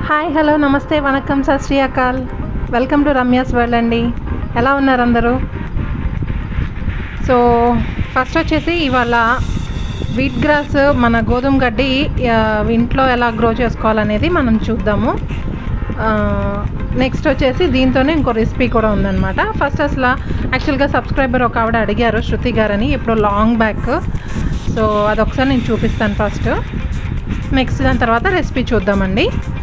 hi hello namaste vanakkam Sat Sri Akal welcome to Ramya's world అండి ఎలా ఉన్నారు అందరూ సో ఫస్ట్ వచ్చేసి ఇవాళ వీట్ గ్రాస్ మన గోధుమ గడ్డి ఆ, ఇంట్లో ఎలా గ్రో చేసుకోవాలనేది మనం చూద్దాము నెక్స్ట్ వచ్చేసి దీంతోనే ఇంకో రెసిపీ కూడా ఉందన్నమాట ఫస్ట్ అసలు యాక్చువల్గా సబ్స్క్రైబర్ ఒక ఆవిడ అడిగారు శృతి గారని ఇప్పుడు లాంగ్ బ్యాక్ సో అదొకసారి నేను చూపిస్తాను ఫస్ట్ నెక్స్ట్ దాని తర్వాత రెసిపీ చూద్దామండి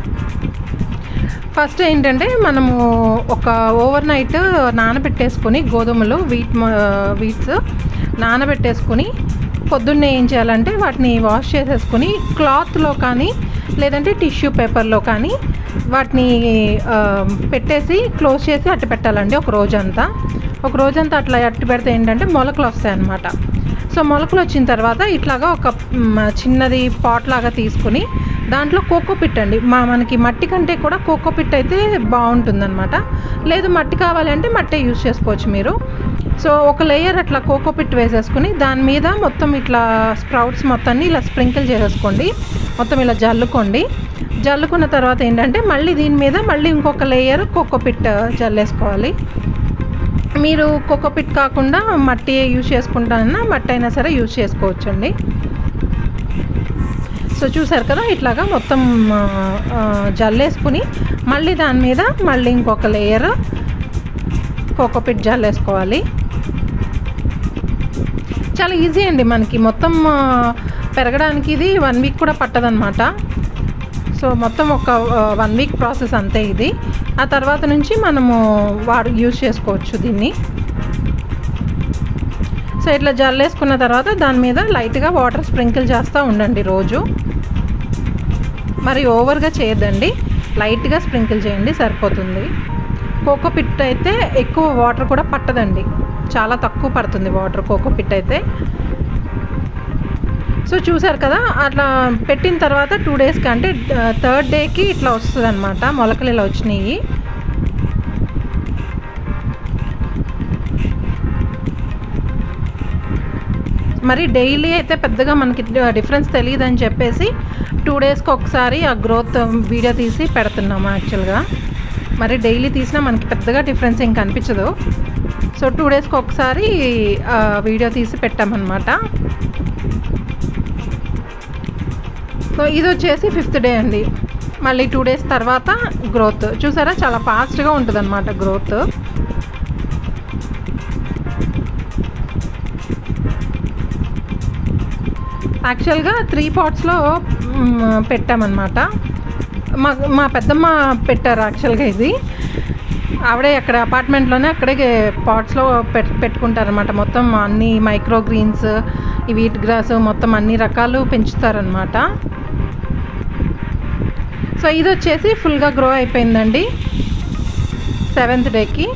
ఫస్ట్ ఏంటంటే మనము ఒక ఓవర్ నైట్ నానబెట్టేసుకొని గోధుమలు వీట్ వీట్స్ నానబెట్టేసుకొని పొద్దున్నే ఏం చేయాలంటే వాటిని వాష్ చేసేసుకొని క్లాత్లో కానీ లేదంటే టిష్యూ పేపర్లో కానీ వాటిని ఆ, పెట్టేసి క్లోజ్ చేసి అట్టి పెట్టాలండి ఒక రోజంతా ఒక రోజంతా అట్లా అట్టి పెడితే ఏంటంటే మొలకలు వస్తాయి అన్నమాట సో మొలకలు వచ్చిన తర్వాత ఇట్లాగా ఒక మ్, చిన్నది పాట్ లాగా తీసుకుని దాంట్లో కోకో పిట్ అండి మా మనకి మట్టి కంటే కూడా కోకో పిట్ అయితే బాగుంటుందన్నమాట లేదు మట్టి కావాలంటే మట్టే యూజ్ చేసుకోవచ్చు మీరు సో ఒక లేయర్ అట్లా కోకో పిట్ వేసేసుకుని దాని మీద మొత్తం ఇట్లా స్ప్రౌట్స్ మొత్తాన్ని ఇలా స్ప్రింకిల్ చేసేసుకోండి మొత్తం ఇలా జల్లుకోండి జల్లుకున్న తర్వాత ఏంటంటే మళ్ళీ దీని మీద మళ్ళీ ఇంకొక లేయర్ కోకో పిట్ జల్లేసుకోవాలి మీరు కోకోపిట్ కాకుండా మట్టి యూజ్ చేసుకుంటానన్నా మట్టి అయినా సరే యూజ్ చేసుకోవచ్చండి సో చూసారు కదా ఇట్లాగా మొత్తం ఆ, ఆ, జల్లేసుకుని మళ్ళీ దాని మీద మళ్ళీ ఇంకొక లేయర్ కోకోపిట్ జల్లేసుకోవాలి చాలా ఈజీ అండి మనకి మొత్తం ఆ, పెరగడానికి ఇది వన్ వీక్ కూడా పట్టదనమాట సో మొత్తం ఒక వన్ వీక్ ప్రాసెస్ అంతే ఇది ఆ తర్వాత నుంచి మనము వాడు యూజ్ చేసుకోవచ్చు దీన్ని సో ఇట్లా జల్లేసుకున్న తర్వాత దాని మీద లైట్గా వాటర్ స్ప్రింకిల్ చేస్తూ ఉండండి రోజు మరి ఓవర్గా చేయొద్దండి లైట్గా స్ప్రింకిల్ చేయండి సరిపోతుంది కోకో పిట్ అయితే ఎక్కువ వాటర్ కూడా పట్టదండి చాలా తక్కువ పడుతుంది వాటర్ కోకో పిట్ అయితే సో చూసారు కదా అట్లా పెట్టిన తర్వాత టూ డేస్కి అంటే థర్డ్ డేకి ఇట్లా వస్తుంది అనమాట మొలకలు ఇలా వచ్చినాయి మరి డైలీ అయితే పెద్దగా మనకి డిఫరెన్స్ తెలియదు అని చెప్పేసి టూ డేస్కి ఒకసారి ఆ గ్రోత్ వీడియో తీసి పెడుతున్నాము యాక్చువల్గా మరి డైలీ తీసినా మనకి పెద్దగా డిఫరెన్స్ ఏం కనిపించదు సో టూ డేస్కి ఒకసారి ఆ, వీడియో తీసి పెట్టామన్నమాట సో ఇది వచ్చేసి ఫిఫ్త్ డే అండి మళ్ళీ టూ డేస్ తర్వాత గ్రోత్ చూసారా చాలా ఫాస్ట్గా ఉంటుంది అనమాట గ్రోత్ యాక్చువల్గా త్రీ పాట్స్లో పెట్టామన్నమాట మా మా పెద్దమ్మ పెట్టారు యాక్చువల్గా ఇది ఆవిడే అక్కడ అపార్ట్మెంట్లోనే అక్కడే పాట్స్లో పెట్ పెట్టుకుంటారనమాట మొత్తం అన్ని మైక్రో గ్రీన్స్ ఈ వీట్ గ్రాస్ మొత్తం అన్ని రకాలు పెంచుతారనమాట సో ఇది వచ్చేసి ఫుల్గా గ్రో అయిపోయిందండి సెవెంత్ డేకి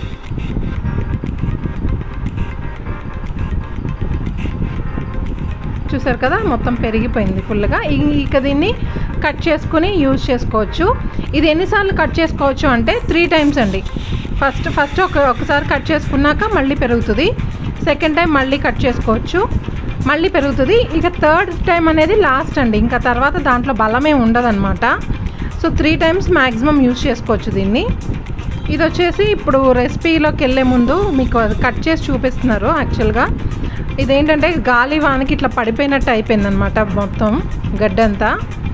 చూసారు కదా మొత్తం పెరిగిపోయింది ఫుల్గా ఇ- ఇక దీన్ని కట్ చేసుకుని యూజ్ చేసుకోవచ్చు ఇది ఎన్నిసార్లు కట్ చేసుకోవచ్చు అంటే త్రీ టైమ్స్ అండి ఫస్ట్ ఫస్ట్ ఒక ఒకసారి కట్ చేసుకున్నాక మళ్ళీ పెరుగుతుంది సెకండ్ టైం మళ్ళీ కట్ చేసుకోవచ్చు మళ్ళీ పెరుగుతుంది ఇక థర్డ్ టైం అనేది లాస్ట్ అండి ఇంకా తర్వాత దాంట్లో బలమే ఉండదన్నమాట so three times maximum use చేసుకోవచ్చు దీన్ని ఇది వచ్చేసి ఇప్పుడు రెసిపీలోకి వెళ్ళే ముందు మీకు అది కట్ చేసి చూపిస్తున్నారు యాక్చువల్గా ఇదేంటంటే గాలి వానకి ఇట్లా పడిపోయినట్టు అయిపోయిందనమాట మొత్తం గడ్డంతా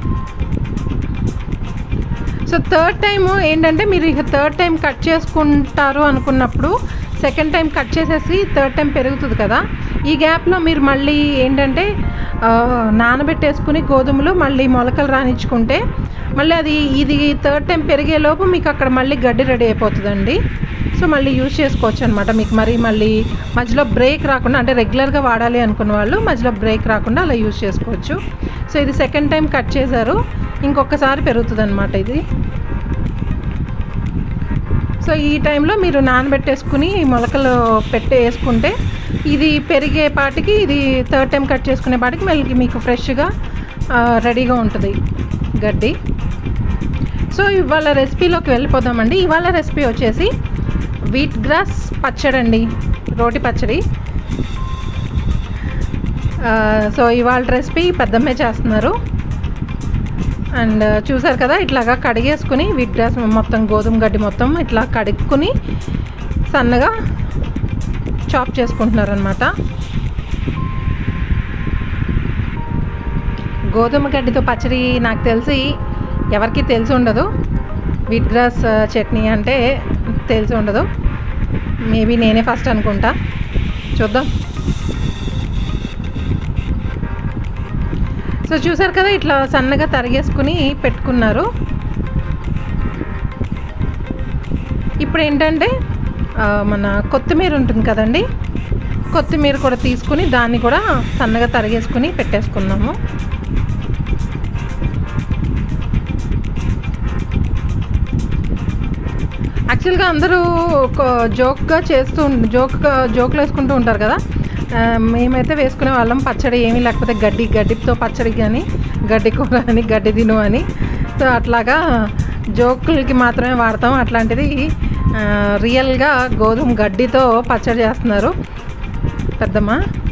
సో థర్డ్ టైం ఏంటంటే మీరు ఇక థర్డ్ టైం కట్ చేసుకుంటారు అనుకున్నప్పుడు సెకండ్ టైం కట్ చేసేసి థర్డ్ టైం పెరుగుతుంది కదా ఈ గ్యాప్లో మీరు మళ్ళీ ఏంటంటే ఆ, నానబెట్టేసుకుని గోధుమలు మళ్ళీ మొలకలు రానిచ్చుకుంటే మళ్ళీ అది ఇది థర్డ్ టైం పెరిగేలోపు మీకు అక్కడ మళ్ళీ గడ్డి రెడీ అయిపోతుందండి సో మళ్ళీ యూజ్ చేసుకోవచ్చు అనమాట మీకు మరి మళ్ళీ మధ్యలో బ్రేక్ రాకుండా అంటే రెగ్యులర్గా వాడాలి అనుకున్న వాళ్ళు మధ్యలో బ్రేక్ రాకుండా అలా యూజ్ చేసుకోవచ్చు సో ఇది సెకండ్ టైం కట్ చేశారు ఇంకొకసారి పెరుగుతుంది అనమాట ఇది సో ఈ టైంలో మీరు నానబెట్టేసుకుని మొలకలు పెట్టే వేసుకుంటే ఇది పెరిగే పాటికి ఇది థర్డ్ టైం కట్ చేసుకునే పాటికి మళ్ళీ మీకు ఫ్రెష్గా రెడీగా ఉంటుంది గడ్డి సో ఇవాళ రెసిపీలోకి వెళ్ళిపోదామండి ఇవాళ రెసిపీ వచ్చేసి వీట్ గ్రాస్ పచ్చడి అండి రోటి పచ్చడి ఆ, సో ఇవాళ రెసిపీ పెద్దమ్మే చేస్తున్నారు అండ్ చూసారు కదా ఇట్లాగా కడిగేసుకుని వీట్ గ్రాస్ మొత్తం గోధుమ గడ్డి మొత్తం ఇట్లా కడుక్కుని సన్నగా చాప్ చేసుకుంటున్నారనమాట గోధుమ గడ్డితో పచ్చడి నాకు తెలిసి ఎవరికి తెలిసి ఉండదు వీట్ గ్రాస్ చట్నీ అంటే తెలిసి ఉండదు మేబీ నేనే ఫస్ట్ అనుకుంటా చూద్దాం సో చూసారు కదా ఇట్లా సన్నగా తరిగేసుకుని పెట్టుకున్నారు ఇప్పుడు ఏంటంటే ఆ, మన కొత్తిమీర ఉంటుంది కదండి కొత్తిమీర కూడా తీసుకుని దాన్ని కూడా సన్నగా తరిగేసుకుని పెట్టేసుకున్నాము యాక్చువల్గా అందరూ ఒక జోక్గా చేస్తూ జోక్గా జోకులు వేసుకుంటూ ఉంటారు కదా ఆ, మేమైతే వేసుకునే వాళ్ళం పచ్చడి ఏమీ లేకపోతే గడ్డి గడ్డితో పచ్చడి కానీ గడ్డి కూర అని గడ్డి తిను అని సో అట్లాగా జోకులకి మాత్రమే వాడతాం అట్లాంటిది ఆ, రియల్గా గోధుమ గడ్డితో పచ్చడి చేస్తున్నారు పెద్దమ్మ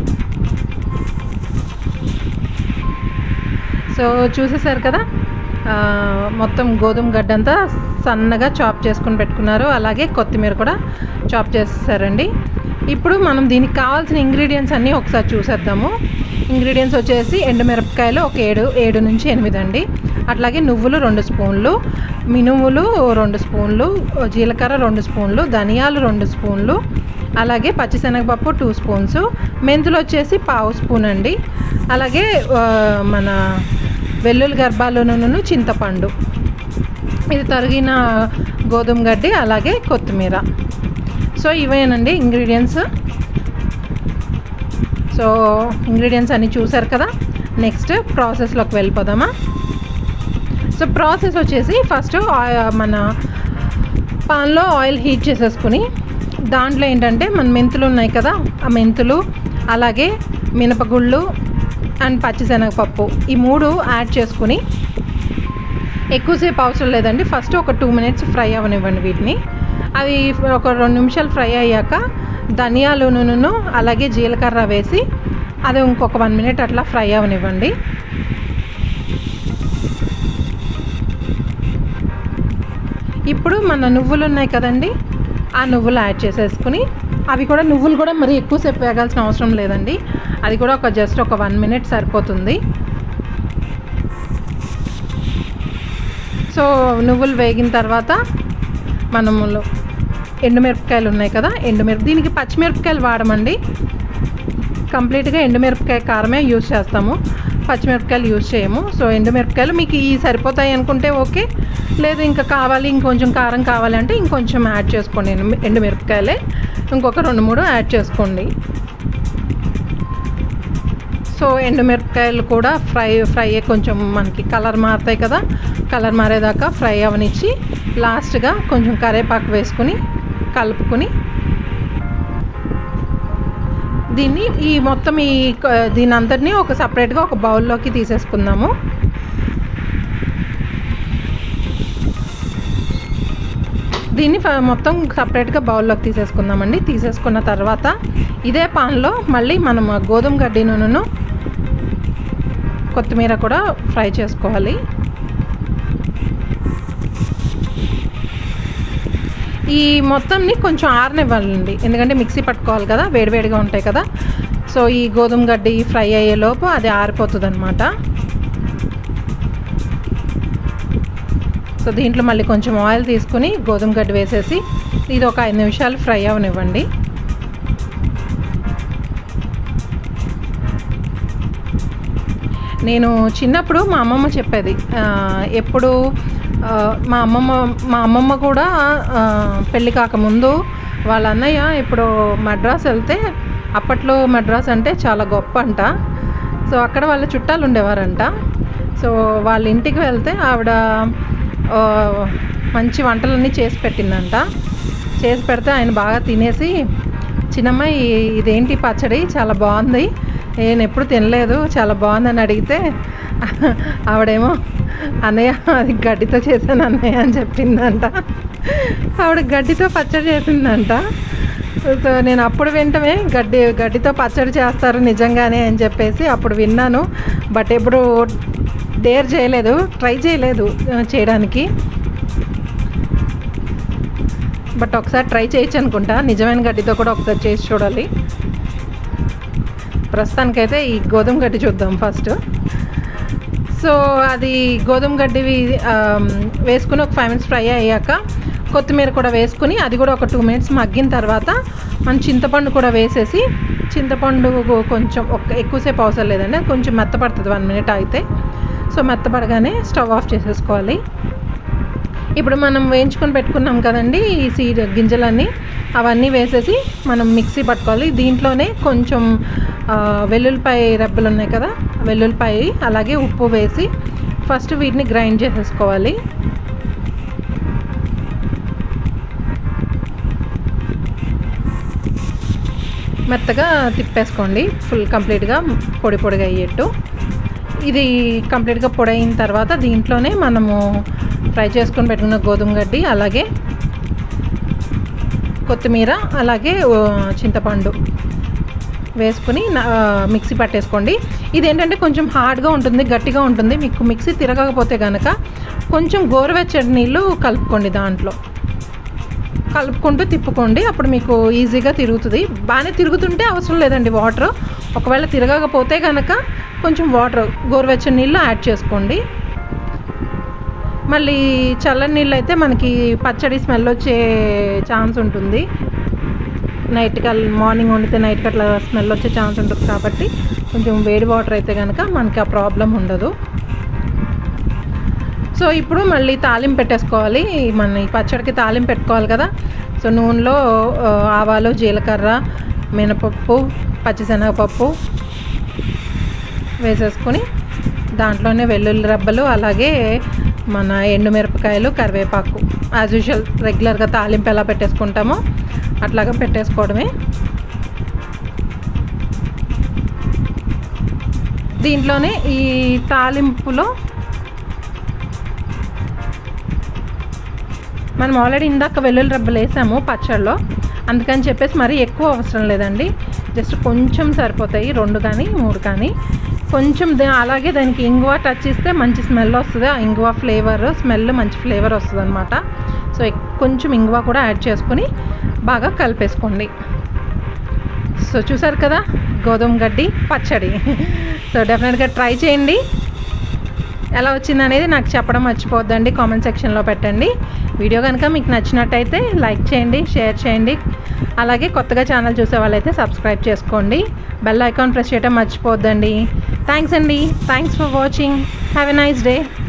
సో చూసేసారు కదా ఆ, మొత్తం గోధుమ గడ్డ అంతా సన్నగా చాప్ చేసుకుని పెట్టుకున్నారు అలాగే కొత్తిమీర కూడా చాప్ చేసేసారండి ఇప్పుడు మనం దీనికి కావాల్సిన ఇంగ్రీడియంట్స్ అన్నీ ఒకసారి చూసేద్దాము ఇంగ్రీడియంట్స్ వచ్చేసి ఎండుమిరపకాయలు ఒక ఏడు ఏడు నుంచి ఎనిమిది అండి అట్లాగే నువ్వులు రెండు స్పూన్లు మినుములు రెండు స్పూన్లు జీలకర్ర రెండు స్పూన్లు ధనియాలు రెండు స్పూన్లు అలాగే పచ్చిశనగపప్పు టూ స్పూన్స్ మెంతులు వచ్చేసి పావు స్పూన్ అండి అలాగే ఆ, మన వెల్లుల్లి గర్భాలను చింతపండు ఇది తరిగిన గోధుమ గడ్డి అలాగే కొత్తిమీర సో ఇవేనండి ఇంగ్రీడియంట్స్ సో ఇంగ్రీడియంట్స్ అన్నీ చూసారు కదా నెక్స్ట్ ప్రాసెస్లోకి వెళ్ళిపోదామా సో ప్రాసెస్ వచ్చేసి ఫస్ట్ మన పాన్లో ఆయిల్ హీట్ చేసేసుకుని దాంట్లో ఏంటంటే మన మెంతులు ఉన్నాయి కదా ఆ మెంతులు అలాగే మినపగుళ్ళు అండ్ పచ్చిశనగపప్పు ఈ మూడు యాడ్ చేసుకుని ఎక్కువసేపు అవసరం లేదండి ఫస్ట్ ఒక టూ మినిట్స్ ఫ్రై అవ్వనివ్వండి వీటిని అవి ఒక రెండు నిమిషాలు ఫ్రై అయ్యాక ధనియాలు నూనెను అలాగే జీలకర్ర వేసి అది ఇంకొక వన్ మినిట్ అట్లా ఫ్రై అవ్వనివ్వండి ఇప్పుడు మన నువ్వులు ఉన్నాయి కదండి ఆ నువ్వులు యాడ్ చేసేసుకుని అవి కూడా నువ్వులు కూడా మరి ఎక్కువసేపు వేగాల్సిన అవసరం లేదండి అది కూడా ఒక జస్ట్ ఒక వన్ మినిట్ సరిపోతుంది సో నువ్వులు వేగిన తర్వాత మనము ఎండుమిరపకాయలు ఉన్నాయి కదా ఎండుమిరప దీనికి పచ్చిమిరపకాయలు వాడమండి కంప్లీట్గా ఎండుమిరపకాయ కారమే యూజ్ చేస్తాము పచ్చిమిరపకాయలు యూజ్ చేయము సో ఎండుమిరపకాయలు మీకు ఈ సరిపోతాయి అనుకుంటే ఓకే లేదు ఇంకా కావాలి ఇంకొంచెం కారం కావాలంటే ఇంకొంచెం యాడ్ చేసుకోండి ఎండు ఎండుమిరపకాయలే ఇంకొక రెండు మూడు యాడ్ చేసుకోండి సో ఎండుమిరపకాయలు కూడా ఫ్రై ఫ్రై కొంచెం మనకి కలర్ మారుతాయి కదా కలర్ మారేదాకా ఫ్రై అవనిచ్చి లాస్ట్గా కొంచెం కరేపాకు వేసుకుని కలుపుకుని దీన్ని ఈ మొత్తం ఈ క- దీని అంతటిని ఒక సపరేట్గా ఒక బౌల్లోకి తీసేసుకుందాము దీన్ని ఫ- మొత్తం సపరేట్గా బౌల్లోకి తీసేసుకుందామండి తీసేసుకున్న తర్వాత ఇదే పాన్లో మళ్ళీ మనం గోధుమ గడ్డి నూనెను కొత్తిమీర కూడా ఫ్రై చేసుకోవాలి ఈ మొత్తంని కొంచెం ఆరనివ్వాలండి ఎందుకంటే మిక్సీ పట్టుకోవాలి కదా వేడివేడిగా ఉంటాయి కదా సో ఈ గోధుమ గడ్డి ఫ్రై అయ్యేలోపు అది ఆరిపోతుంది అనమాట సో దీంట్లో మళ్ళీ కొంచెం ఆయిల్ తీసుకుని గోధుమ గడ్డి వేసేసి ఇది ఒక ఐదు నిమిషాలు ఫ్రై అవనివ్వండి నేను చిన్నప్పుడు మా అమ్మమ్మ చెప్పేది ఆ, ఎప్పుడు ఆ, మా అమ్మమ్మ మా అమ్మమ్మ కూడా ఆ, పెళ్ళి కాకముందు వాళ్ళ అన్నయ్య ఇప్పుడు మద్రాస్ వెళ్తే అప్పట్లో మద్రాస్ అంటే చాలా గొప్ప అంట సో అక్కడ వాళ్ళ చుట్టాలు ఉండేవారంట సో వాళ్ళ ఇంటికి వెళ్తే ఆవిడ ఆ, మంచి వంటలన్నీ చేసి పెట్టిందంట చేసి పెడితే ఆయన బాగా తినేసి చిన్నమ్మాయి ఇదేంటి పచ్చడి చాలా బాగుంది నేను ఎప్పుడు తినలేదు చాలా బాగుందని అడిగితే ఆవిడేమో అన్నయ్య అది గడ్డితో చేశాను అన్నయ్య అని చెప్పిందంట ఆవిడ గడ్డితో పచ్చడి చేసిందంట సో నేను అప్పుడు వింటమే గడ్డి గడ్డితో పచ్చడి చేస్తారు నిజంగానే అని చెప్పేసి అప్పుడు విన్నాను బట్ ఎప్పుడు డేర్ చేయలేదు ట్రై చేయలేదు ఆ, చేయడానికి బట్ ఒకసారి ట్రై చేయొచ్చు అనుకుంటా నిజమైన గడ్డితో కూడా ఒకసారి చేసి చూడాలి ప్రస్తుతానికైతే ఈ గోధుమ గడ్డి చూద్దాం ఫస్ట్ సో అది గోధుమ గడ్డివి ఆమ్, వేసుకుని ఒక ఫైవ్ మినిట్స్ ఫ్రై అయ్యాక కొత్తిమీర కూడా వేసుకుని అది కూడా ఒక టూ మినిట్స్ మగ్గిన తర్వాత మనం చింతపండు కూడా వేసేసి చింతపండు గో- కొంచెం ఒక ఎక్కువసేపు అవసరం లేదండి అది కొంచెం మెత్తపడుతుంది వన్ మినిట్ అయితే సో మెత్తపడగానే స్టవ్ ఆఫ్ చేసేసుకోవాలి ఇప్పుడు మనం వేయించుకొని పెట్టుకున్నాం కదండి ఈ సీడ్ గింజలన్నీ అవన్నీ వేసేసి మనం మిక్సీ పట్టుకోవాలి దీంట్లోనే కొంచెం ఆ, వెల్లుల్లిపాయ రెబ్బలు ఉన్నాయి కదా వెల్లుల్లిపాయ అలాగే ఉప్పు వేసి ఫస్ట్ వీటిని గ్రైండ్ చేసేసుకోవాలి మెత్తగా తిప్పేసుకోండి ఫుల్ కంప్లీట్గా పొడి పొడిగా అయ్యేట్టు ఇది కంప్లీట్గా పొడి అయిన తర్వాత దీంట్లోనే మనము ఫ్రై చేసుకొని పెట్టుకున్న గోధుమ గడ్డి అలాగే కొత్తిమీర అలాగే ఆ, చింతపండు వేసుకుని నా- ఆ, మిక్సీ పట్టేసుకోండి ఇదేంటంటే కొంచెం హార్డ్గా ఉంటుంది గట్టిగా ఉంటుంది మీకు మిక్సీ తిరగకపోతే కనుక కొంచెం గోరువెచ్చటి నీళ్ళు కలుపుకోండి దాంట్లో కలుపుకుంటూ తిప్పుకోండి అప్పుడు మీకు ఈజీగా తిరుగుతుంది బాగానే తిరుగుతుంటే అవసరం లేదండి వాటర్ ఒకవేళ తిరగకపోతే కనుక కొంచెం వాటర్ గోరువెచ్చని నీళ్ళు యాడ్ చేసుకోండి మళ్ళీ చల్లని నీళ్ళు అయితే మనకి పచ్చడి స్మెల్ వచ్చే ఛాన్స్ ఉంటుంది నైట్కి మార్నింగ్ వండితే నైట్కి అట్లా స్మెల్ వచ్చే ఛాన్స్ ఉంటుంది కాబట్టి కొంచెం వేడి వాటర్ అయితే కనుక మనకి ఆ ప్రాబ్లం ఉండదు సో ఇప్పుడు మళ్ళీ తాలింపు పెట్టేసుకోవాలి మన ఈ పచ్చడికి తాలింపు పెట్టుకోవాలి కదా సో నూనెలో ఆ, ఆవాలు జీలకర్ర మినపప్పు పచ్చిశనగపప్పు వేసేసుకొని దాంట్లోనే వెల్లుల్లి రబ్బలు అలాగే మన ఎండుమిరపకాయలు కరివేపాకు యాజ్ యూజువల్ రెగ్యులర్గా తాలింపు ఎలా పెట్టేసుకుంటామో అట్లాగా పెట్టేసుకోవడమే దీంట్లోనే ఈ తాలింపులో మనం ఆల్రెడీ ఇందాక వెల్లుల్లి రబ్బలు వేసాము పచ్చళ్ళలో అందుకని చెప్పేసి మరీ ఎక్కువ అవసరం లేదండి జస్ట్ కొంచెం సరిపోతాయి రెండు కానీ మూడు కానీ కొంచెం దా- అలాగే దానికి ఇంగువ టచ్ ఇస్తే మంచి స్మెల్ వస్తుంది ఆ ఇంగువ ఫ్లేవర్ స్మెల్ మంచి ఫ్లేవర్ వస్తుంది అనమాట సో ఎక్- కొంచెం ఇంగువ కూడా యాడ్ చేసుకొని బాగా కలిపేసుకోండి సో చూసారు కదా గోధుమ గడ్డి పచ్చడి సో డెఫినెట్గా ట్రై చేయండి ఎలా వచ్చింది అనేది నాకు చెప్పడం మర్చిపోద్దండి కామెంట్ సెక్షన్లో పెట్టండి వీడియో కనుక మీకు నచ్చినట్టయితే లైక్ చేయండి షేర్ చేయండి అలాగే కొత్తగా ఛానల్ చూసే వాళ్ళైతే సబ్స్క్రైబ్ చేసుకోండి బెల్ ఐకాన్ ప్రెస్ చేయడం మర్చిపోద్దండి థ్యాంక్స్ అండి thanks for watching have a nice day